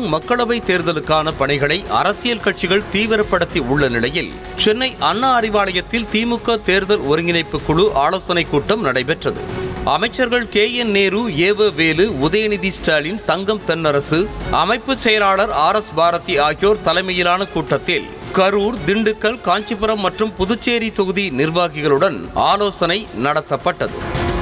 வரும் மக்களவை தேர்தலுக்கான பணிகளை அரசியல் கட்சிகள் தீவிரப்படுத்தி உள்ள நிலையில் சென்னை அண்ணா அறிவாலயத்தில் திமுக தேர்தல் ஒருங்கிணைப்பு குழு ஆலோசனை கூட்டம் நடைபெற்றது அமைச்சர்கள் கே என் நேரு ஏவ வேலு உதயநிதி ஸ்டாலின் தங்கம் தென்னரசு அமைப்பு செயலாளர் ஆர் எஸ் பாரதி ஆகியோர் தலைமையிலான கூட்டத்தில் கரூர் திண்டுக்கல் காஞ்சிபுரம் மற்றும் புதுச்சேரி தொகுதி நிர்வாகிகளுடன் ஆலோசனை நடத்தப்பட்டது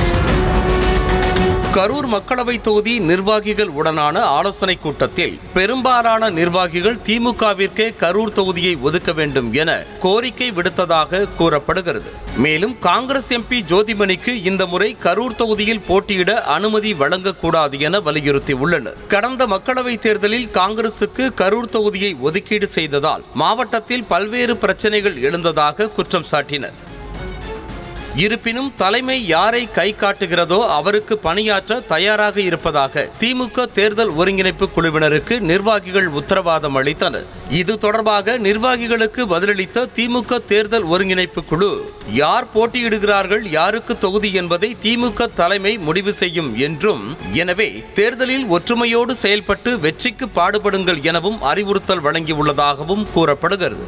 கரூர் மக்களவை தொகுதி நிர்வாகிகள் உடனான ஆலோசனை கூட்டத்தில் பெரும்பாலான நிர்வாகிகள் திமுகவிற்கே கரூர் தொகுதியை ஒதுக்க வேண்டும் என கோரிக்கை விடுத்ததாக கூறப்படுகிறது மேலும் காங்கிரஸ் எம்பி ஜோதிமணிக்கு இந்த முறை கரூர் தொகுதியில் போட்டியிட அனுமதி வழங்கக்கூடாது என வலியுறுத்தியுள்ளனர் கடந்த மக்களவைத் தேர்தலில் காங்கிரசுக்கு கரூர் தொகுதியை ஒதுக்கீடு செய்ததால் மாவட்டத்தில் பல்வேறு பிரச்சனைகள் எழுந்ததாக குற்றம் சாட்டினர் இருப்பினும் தலைமை யாரை கை காட்டுகிறதோ அவருக்கு பணியாற்ற தயாராக இருப்பதாக திமுக தேர்தல் ஒருங்கிணைப்பு குழுவினருக்கு நிர்வாகிகள் உத்தரவாதம் அளித்தனர் இது தொடர்பாக நிர்வாகிகளுக்கு பதிலளித்த திமுக தேர்தல் ஒருங்கிணைப்பு குழு யார் போட்டியிடுகிறார்கள் யாருக்கு தொகுதி என்பதை திமுக தலைமை முடிவு செய்யும் என்றும் எனவே தேர்தலில் ஒற்றுமையோடு செயல்பட்டு வெற்றிக்கு பாடுபடுங்கள் எனவும் அறிவுறுத்தல் வழங்கியுள்ளதாகவும் கூறப்படுகிறது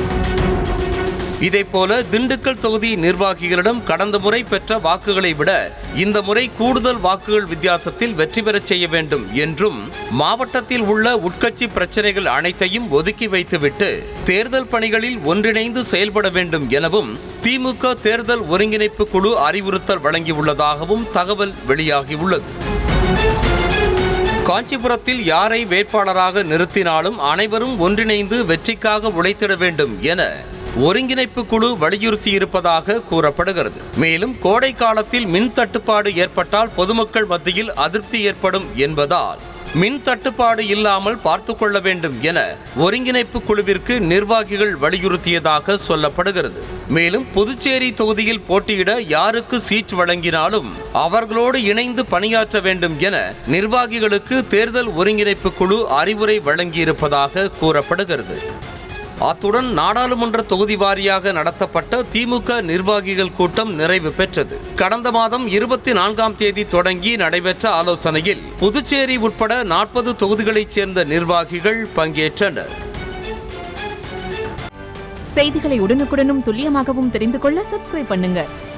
இதேபோல திண்டுக்கல் தொகுதி நிர்வாகிகளிடம் கடந்த முறை பெற்ற வாக்குகளை விட இந்த முறை கூடுதல் வாக்குகள் வித்தியாசத்தில் வெற்றி பெறச் செய்ய வேண்டும் என்றும் மாவட்டத்தில் உள்ள உட்கட்சி பிரச்சனைகள் அனைத்தையும் ஒதுக்கி வைத்துவிட்டு தேர்தல் பணிகளில் ஒன்றிணைந்து செயல்பட வேண்டும் எனவும் திமுக தேர்தல் ஒருங்கிணைப்பு குழு அறிவுறுத்தல் வழங்கியுள்ளதாகவும் தகவல் வெளியாகியுள்ளது காஞ்சிபுரத்தில் யாரை வேட்பாளராக நிறுத்தினாலும் அனைவரும் ஒன்றிணைந்து வெற்றிக்காக உழைத்திட வேண்டும் என ஒருங்கிணைப்பு குழு வலியுறுத்தியிருப்பதாக கூறப்படுகிறது மேலும் கோடை காலத்தில் மின் தட்டுப்பாடு ஏற்பட்டால் பொதுமக்கள் மத்தியில் அதிருப்தி ஏற்படும் என்பதால் மின் தட்டுப்பாடு இல்லாமல் பார்த்துக் கொள்ள வேண்டும் என ஒருங்கிணைப்பு குழுவிற்கு நிர்வாகிகள் வலியுறுத்தியதாக சொல்லப்படுகிறது மேலும் புதுச்சேரி தொகுதியில் போட்டியிட யாருக்கு சீட் வழங்கினாலும் அவர்களோடு இணைந்து பணியாற்ற வேண்டும் என நிர்வாகிகளுக்கு தேர்தல் ஒருங்கிணைப்பு குழு அறிவுரை வழங்கியிருப்பதாக கூறப்படுகிறது அத்துடன் நாடாளுமன்ற தொகுதி வாரியாக நடத்தப்பட்ட திமுக நிர்வாகிகள் கூட்டம் நிறைவு பெற்றது கடந்த மாதம் இருபத்தி நான்காம் தேதி தொடங்கி நடைபெற்ற ஆலோசனையில் புதுச்சேரி உட்பட நாற்பது தொகுதிகளைச் சேர்ந்த நிர்வாகிகள் பங்கேற்றனர் செய்திகளை உடனுக்குடனும் துல்லியமாகவும் தெரிந்து கொள்ள சப்ஸ்கிரைப் பண்ணுங்க